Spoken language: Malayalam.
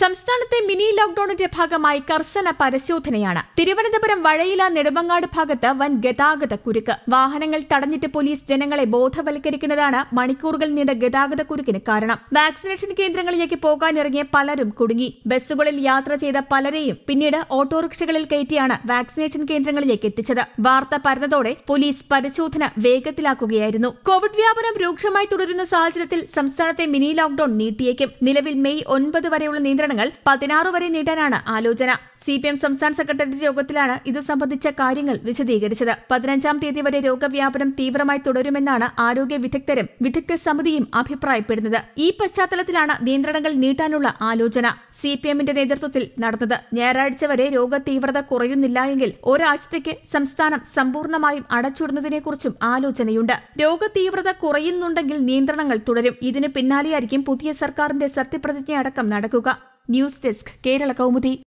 സംസ്ഥാനത്തെ മിനി ലോക്ഡൌണിന്റെ ഭാഗമായി കർശന പരിശോധനയാണ് തിരുവനന്തപുരം വഴയില നെടുമങ്ങാട് ഭാഗത്ത് വൻ ഗതാഗത കുരുക്ക് വാഹനങ്ങൾ തടഞ്ഞിട്ട് പോലീസ് ജനങ്ങളെ ബോധവൽക്കരിക്കുന്നതാണ് മണിക്കൂറുകൾ നീണ്ട ഗതാഗത കുരുക്കിന് കാരണം വാക്സിനേഷൻ കേന്ദ്രങ്ങളിലേക്ക് പോകാനിറങ്ങിയ പലരും കുടുങ്ങി ബസ്സുകളിൽ യാത്ര ചെയ്ത പലരെയും പിന്നീട് ഓട്ടോറിക്ഷകളിൽ കയറ്റിയാണ് വാക്സിനേഷൻ കേന്ദ്രങ്ങളിലേക്ക് എത്തിച്ചത് വാർത്ത പരന്നതോടെ പോലീസ് പരിശോധന വേഗത്തിലാക്കുകയായിരുന്നു കോവിഡ് വ്യാപനം രൂക്ഷമായി തുടരുന്ന സാഹചര്യത്തിൽ സംസ്ഥാനത്തെ മിനി ലോക്ഡൌൺ നീട്ടിയേക്കും നിലവിൽ മെയ് ഒൻപത് വരെയുള്ള നിയന്ത്രണങ്ങൾ പതിനാറ് വരെ നീട്ടാനാണ് ആലോചന സി പി എം സംസ്ഥാന സെക്രട്ടേറിയറ്റ് യോഗത്തിലാണ് ഇതു സംബന്ധിച്ച കാര്യങ്ങൾ വിശദീകരിച്ചത് പതിനഞ്ചാം തീയതി വരെ രോഗവ്യാപനം തീവ്രമായി തുടരുമെന്നാണ് ആരോഗ്യ വിദഗ്ധരും വിദഗ്ധ സമിതിയും അഭിപ്രായപ്പെടുന്നത് ഈ പശ്ചാത്തലത്തിലാണ് നിയന്ത്രണങ്ങൾ നീട്ടാനുള്ള ആലോചന സി പി എമ്മിന്റെ നേതൃത്വത്തിൽ നടന്നത് ഞായറാഴ്ച വരെ രോഗതീവ്രത കുറയുന്നില്ല എങ്കിൽ ഒരാഴ്ചത്തേക്ക് സംസ്ഥാനം സമ്പൂർണ്ണമായും അടച്ചിടുന്നതിനെക്കുറിച്ചും ആലോചനയുണ്ട് രോഗതീവ്രത കുറയുന്നുണ്ടെങ്കിൽ നിയന്ത്രണങ്ങൾ തുടരും ഇതിനു പിന്നാലെയായിരിക്കും പുതിയ സർക്കാരിന്റെ സത്യപ്രതിജ്ഞ അടക്കം നടക്കുക ന്യൂസ് ഡെസ്ക് കേരള കൗമുദി